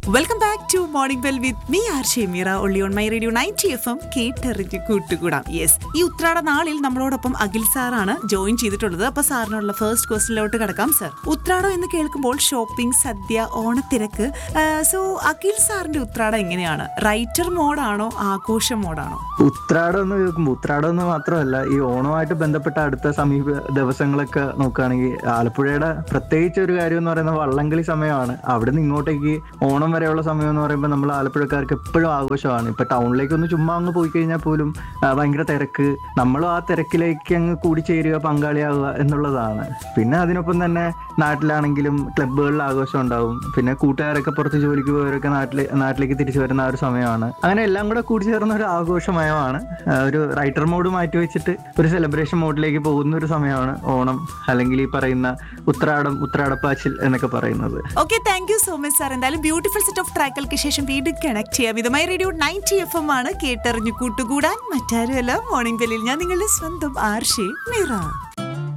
welcome back to morning bell with me R Shemeera ഒള്ളി on my radio ninety F M കേട്ടറിഞ്ഞ് കൂട്ടുകൂടാം yes ഈ ഉത്രാട നാളിൽ നമ്മളോടൊപ്പം അഖിൽ സാറാണ് ജോയിൻ ചെയ്തിട്ടുള്ളത് അപ്പൊ സാറിനുള്ള ഫസ്റ്റ് ക്വസ്റ്റിലോട്ട് കിടക്കാം സർ ഉത്രാടം എന്ന് കേൾക്കുമ്പോൾ ഷോപ്പിംഗ് സദ്യ ഓണത്തിരക്ക് സോ അഖിൽ സാറിന്റെ ഉത്രാടം എങ്ങനെയാണ് റൈറ്റർ മോഡാണോ ആഘോഷ മോഡാണോ ഉത്രാടം എന്ന് കേൾക്കുമ്പോൾ ഉത്രാടം എന്ന് മാത്രമല്ല ഈ ഓണമായിട്ട് ബന്ധപ്പെട്ട അടുത്ത സമീപ ദിവസങ്ങളൊക്കെ നോക്കുകയാണെങ്കിൽ ആലപ്പുഴയുടെ പ്രത്യേകിച്ച് ഒരു കാര്യം എന്ന് പറയുന്നത് വള്ളംകളി സമയമാണ് അവിടെ നിന്ന് ഇങ്ങോട്ടേക്ക് ഓണം വരെയുള്ള സമയം എന്ന് പറയുമ്പോൾ നമ്മൾ ആലപ്പുഴക്കാർക്ക് എപ്പോഴും ആഘോഷമാണ് ഇപ്പൊ ടൗണിലേക്ക് ഒന്ന് ചുമ്മാ അങ്ങ് പോയി കഴിഞ്ഞാൽ പോലും ആ, ഭയങ്കര തിരക്ക് നമ്മളും ആ തിരക്കിലേക്ക് അങ്ങ് കൂടിച്ചേരുക പങ്കാളിയാവുക എന്നുള്ളതാണ് പിന്നെ അതിനൊപ്പം തന്നെ നാട്ടിലാണെങ്കിലും ക്ലബ്ബുകളിൽ ആഘോഷം ഉണ്ടാവും പിന്നെ കൂട്ടുകാരൊക്കെ പുറത്ത് ജോലിക്ക് പോയവരൊക്കെ നാട്ടിൽ നാട്ടിലേക്ക് തിരിച്ചു വരുന്ന ആ ഒരു സമയമാണ് അങ്ങനെ എല്ലാം കൂടെ കൂടി ചേർന്ന ഒരു ആഘോഷമയമാണ് ആ, ഒരു റൈറ്റർ മോഡ് മാറ്റി വെച്ചിട്ട് ഒരു സെലിബ്രേഷൻ മോഡിലേക്ക് പോകുന്ന ഒരു സമയമാണ് ഓണം അല്ലെങ്കിൽ ഈ പറയുന്ന ഉത്രാടം ഉത്രാടപ്പാച്ചിൽ എന്നൊക്കെ പറയുന്നത് okay thank you so much sir എന്തായാലും ബ്യൂട്ടിഫുൾ സെറ്റ് ഓഫ് ട്രാക്കുകൾക്ക് ശേഷം വീണ്ടും കണക്ട് ചെയ്യാം ഇതുമായി റേഡിയോ നയൻറ്റി എഫ് എം ആണ് കേട്ടറിഞ്ഞു കൂട്ടുകൂടാൻ മറ്റാരുമല്ല മോർണിംഗ് ബെല്ലിൽ ഞാൻ നിങ്ങളുടെ സ്വന്തം ആർഷേ മീറ